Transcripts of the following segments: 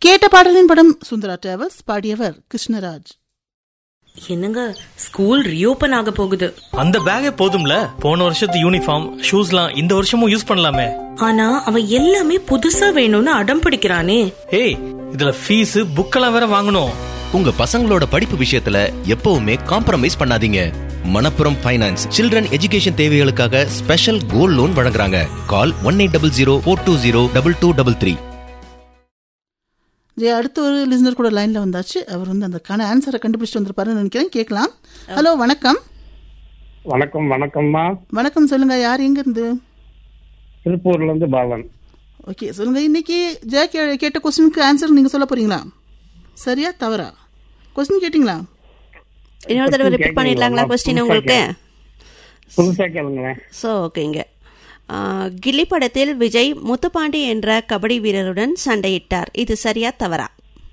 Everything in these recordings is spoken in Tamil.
கேட்ட பாடலின் படம் சுந்தரா டிராவல்ஸ் பாடியவர் கிருஷ்ணராஜ் என்னங்க ஸ்கூல் ரீஓபன் ஆக போகுது அந்த பேக்கே போதும்ல போன வருஷத்து யூனிஃபார்ம் ஷூஸ்லாம் இந்த வருஷமும் யூஸ் பண்ணலாமே ஆனா அவன் எல்லாமே புதுசா வேணும்னு அடம் பிடிக்கிறானே ஏய் இதுல ஃபீஸ் புக்கெல்லாம் வேற வாங்கணும் உங்க பசங்களோட படிப்பு விஷயத்துல எப்பவுமே காம்ப்ரமைஸ் பண்ணாதீங்க மணப்புரம் ஃபைனான்ஸ் சில்ட்ரன் எஜுகேஷன் தேவைகளுக்காக ஸ்பெஷல் கோல்ட் லோன் வழங்குறாங்க call one eight double zero four two zero double two double three Jaya அடுத்த ஒரு லிசனர் கூட லைன்ல வந்தாச்சு அவர் வந்து அதுக்கான ஆன்சரை கண்டுபிடிச்சிட்டு வந்திருப்பாருன்னு நினைக்கிறேன் கேட்கலாம் ஹலோ வணக்கம் வணக்கம் வணக்கம்மா வணக்கம் சொல்லுங்க யார் எங்க இருந்து திருப்பூர்ல இருந்து பாலன் ஓகே சொல்லுங்க இன்னைக்கு ஜெயா கே- கேட்ட கொஸ்டினுக்கு ஆன்சர் நீங்க சொல்ல போறீங்களா சரியா தவறா கொஸ்டின் கேட்டீங்களா இன்னொரு தடவை ரிப்பீட் பண்ணிடலாங்களா கொஸ்டின் உங்களுக்கு புதுசா கேளுங்களேன் ஸோ ஓகேங்க ஆ, கில்லி படத்தில் விஜய் முத்துப்பாண்டி என்ற கபடி வீரருடன் சண்டையிட்டார் இது சரியா தவறா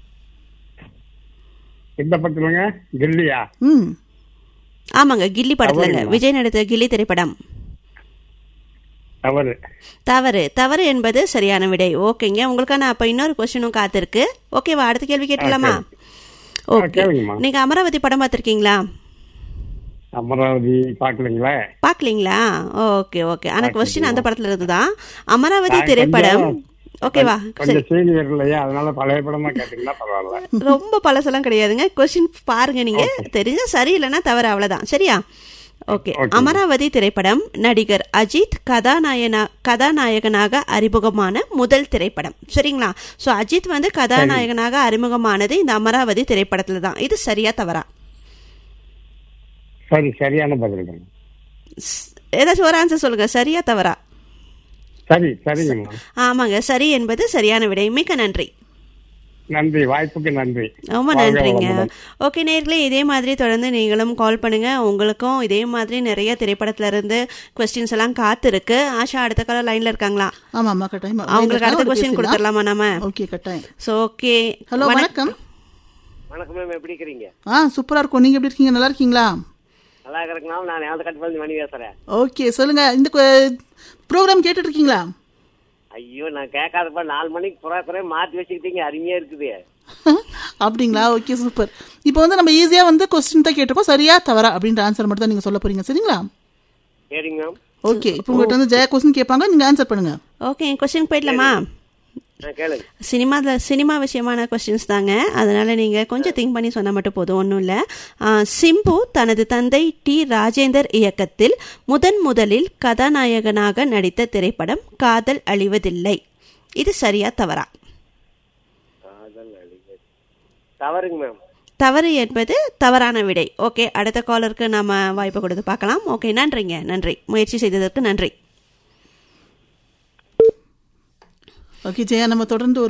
எந்த படத்துலங்க கில்லியா ம் ஆமாங்க கில்லி படத்துலங்க தவறுங்களா? விஜய் நடித்த கில்லி திரைப்படம் தவறு தவறு தவறு என்பது சரியான விடை ஓகேங்க உங்களுக்கான அப்ப இன்னொரு கொஸ்டினும் காத்திருக்கு ஓகேவா அடுத்த கேள்வி கேட்கலாமா ஓகே கேளுங்கம்மா. நீங்க அமராவதி படம் பார்த்திருக்கீங்களா அமராவதி பாக்கலீங்களா பார்க்கலீங்களா ஓகே ஓகே ஆனா கொஸ்டின் அந்த படத்துல இருந்து தான் அமராவதி நான் திரைப்படம் கொஞ்சம் ஓகேவா சரி கொஞ்சம் சீனியர் இல்லையா அதனால பழைய படமா கேட்டீங்கன்னா பரவாயில்ல ரொம்ப பழசெல்லாம் கிடையாதுங்க கொஸ்டின் பாருங்க நீங்க தெரிஞ்சா சரி இல்லைன்னா தவறு அவ்வளவுதான் சரியா ஓகே Okay. அமராவதி திரைப்படம் நடிகர் அஜித் கதாநாயகனா கதாநாயகனாக அறிமுகமான முதல் திரைப்படம் சரிங்களா சோ அஜித் வந்து கதாநாயகனாக அறிமுகமானது இந்த அமராவதி திரைப்படத்துல தான் இது சரியா தவறா சரி சரியான பதில்கள் ஸ்- ஏதாச்சும் ஒரு ஆன்சர் சொல்லுங்க சரியா தவறா சரி சரிங்கம்மா ஆமாங்க சரி என்பது சரியான விடை மிக்க நன்றி நன்றி வாய்ப்புக்கு நன்றி ரொம்ப வாழ்க நன்றிங்க வளமுடன். ஓகே நேர்களே இதே மாதிரி தொடர்ந்து நீங்களும் கால் பண்ணுங்க உங்களுக்கும் இதே மாதிரி நிறைய திரைப்படத்துல இருந்து கொஸ்டின்ஸ் எல்லாம் காத்திருக்கு ஆஷா அடுத்த கால லைன்ல இருக்காங்களா ஆமா ஆமா கட்டாயம் அவங்களுக்கு அடுத்த கொஸ்டின் கொடுத்துடலாமா நாம ஓகே கட்டாயம் ஸோ ஓகே ஹலோ வணக்கம் வணக்கம் மேம் எப்படி இருக்கிறீங்க ஆ சூப்பரா இருக்கும் நீங்க எப்படி இருக்கீங்க நல்லா இருக்கீங்களா நல்லா இருக்கிறேங்கண்ணா நான் நேரத்தை கட்டு பண்ணி மணி பேசுறேன் ஓகே சொல்லுங்க இந்த ப்ரோக்ராம் கேட்டுட்டு இருக்கீங்களா ஐயோ நான் கேட்காதப்ப நாலு மணிக்கு புறா குறைய மாத்தி வச்சுக்கிட்டீங்க அருமையா இருக்குது அப்படிங்களா ஓகே சூப்பர் இப்போ வந்து நம்ம ஈஸியா வந்து கொஸ்டின் தான் கேட்டிருக்கோம் சரியா தவறா அப்படின்ற ஆன்சர் மட்டும் தான் நீங்க சொல்ல போறீங்க சரிங்களா சரிங்க மேம் ஓகே இப்போ உங்கள்கிட்ட வந்து ஜெயா கொஸ்டின் கேட்பாங்க நீங்க ஆன்சர் பண்ணுங்க ஓகே கொஸ்டின் போயிடலாமா நான் கேளுங்க சினிமால சினிமா விஷயமான கொஸ்டின்ஸ் தாங்க அதனால நீங்க கொஞ்சம் திங்க் பண்ணி சொன்னா மட்டும் போதும் ஒன்றும் இல்லை சிம்பு தனது தந்தை டி ராஜேந்தர் இயக்கத்தில் முதன் முதலில் கதாநாயகனாக நடித்த திரைப்படம் காதல் அழிவதில்லை இது சரியா தவறா தவறுங்க மேம் தவறு என்பது தவறான விடை ஓகே அடுத்த காலருக்கு நாம வாய்ப்பு கொடுத்து பார்க்கலாம் ஓகே நன்றிங்க நன்றி முயற்சி செய்ததற்கு நன்றி ஓகே ஜெயா நம்ம தொடர்ந்து ஒரு